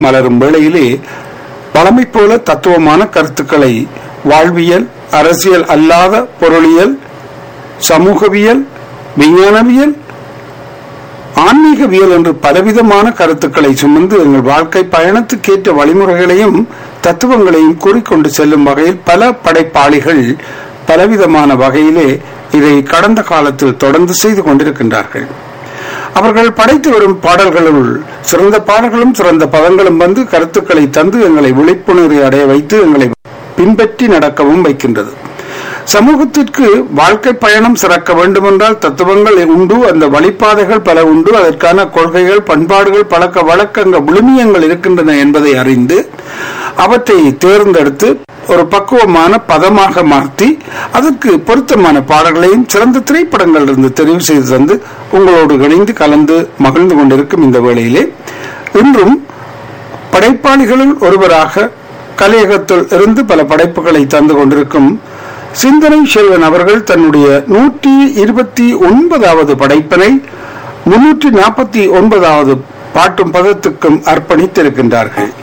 மலரும் வேளையிலே பழமை போல தத்துவமான கருத்துக்களை வாழ்வியல் அரசியல் அல்லாத பொருளியல் சமூகவியல் விஞ்ஞானவியல் ஆன்மீகவியல் என்று பலவிதமான கருத்துக்களை சுமந்து எங்கள் வாழ்க்கை பயணத்துக்கேற்ற வழிமுறைகளையும் தத்துவங்களையும் கூறிக்கொண்டு செல்லும் வகையில் பல படைப்பாளிகள் பலவிதமான வகையிலே இதை கடந்த காலத்தில் தொடர்ந்து செய்து கொண்டிருக்கின்றார்கள் அவர்கள் படைத்து வரும் பாடல்களுள் சிறந்த பாடல்களும் சிறந்த பதங்களும் வந்து கருத்துக்களை தந்து எங்களை விழிப்புணர்வை அடைய வைத்து எங்களை பின்பற்றி நடக்கவும் வைக்கின்றது சமூகத்திற்கு வாழ்க்கை பயணம் சிறக்க வேண்டுமென்றால் தத்துவங்கள் உண்டு அந்த வழிபாதைகள் பல உண்டு அதற்கான கொள்கைகள் பண்பாடுகள் பழக்க வழக்கங்கள் விழுமியங்கள் இருக்கின்றன என்பதை அறிந்து அவற்றை தேர்ந்தெடுத்து ஒரு பக்குவமான பதமாக மாற்றி அதற்கு பொருத்தமான பாடல்களையும் சிறந்த திரைப்படங்கள் இருந்து தெரிவு செய்து தந்து உங்களோடு இணைந்து கலந்து மகிழ்ந்து கொண்டிருக்கும் இந்த வேளையிலே இன்றும் படைப்பாளிகளில் ஒருவராக கலையகத்தில் இருந்து பல படைப்புகளை தந்து கொண்டிருக்கும் சிந்தனை செல்வன் அவர்கள் தன்னுடைய நூற்றி இருபத்தி ஒன்பதாவது படைப்பினை முன்னூற்றி நாற்பத்தி ஒன்பதாவது பாட்டும் பதத்துக்கும் அர்ப்பணித்திருக்கின்றார்கள்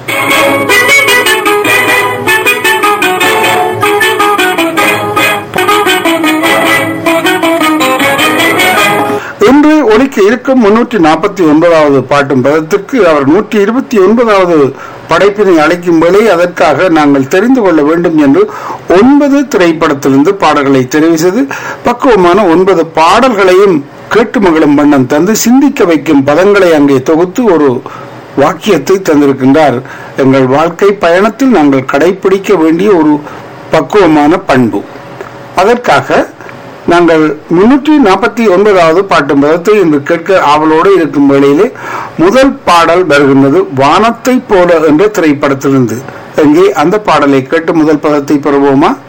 இன்று ஒலிக்க இருக்கும் முன்னூற்றி நாற்பத்தி ஒன்பதாவது பாட்டும் பதத்திற்கு அவர் நூற்றி இருபத்தி ஒன்பதாவது படைப்பினை அழைக்கும் வேளை அதற்காக நாங்கள் தெரிந்து கொள்ள வேண்டும் என்று ஒன்பது திரைப்படத்திலிருந்து பாடல்களை தெரிவு செய்து பக்குவமான ஒன்பது பாடல்களையும் கேட்டு மகளும் வண்ணம் தந்து சிந்திக்க வைக்கும் பதங்களை அங்கே தொகுத்து ஒரு வாக்கியத்தை தந்திருக்கின்றார் எங்கள் வாழ்க்கை பயணத்தில் நாங்கள் கடைபிடிக்க வேண்டிய ஒரு பக்குவமான பண்பு அதற்காக நாங்கள் முன்னூற்றி நாற்பத்தி ஒன்பதாவது பாட்டு பதத்தை இன்று கேட்க ஆவலோடு இருக்கும் வேளையிலே முதல் பாடல் வருகின்றது வானத்தை போல என்ற திரைப்படத்திலிருந்து இங்கே அந்த பாடலை கேட்டு முதல் பதத்தை பெறுவோமா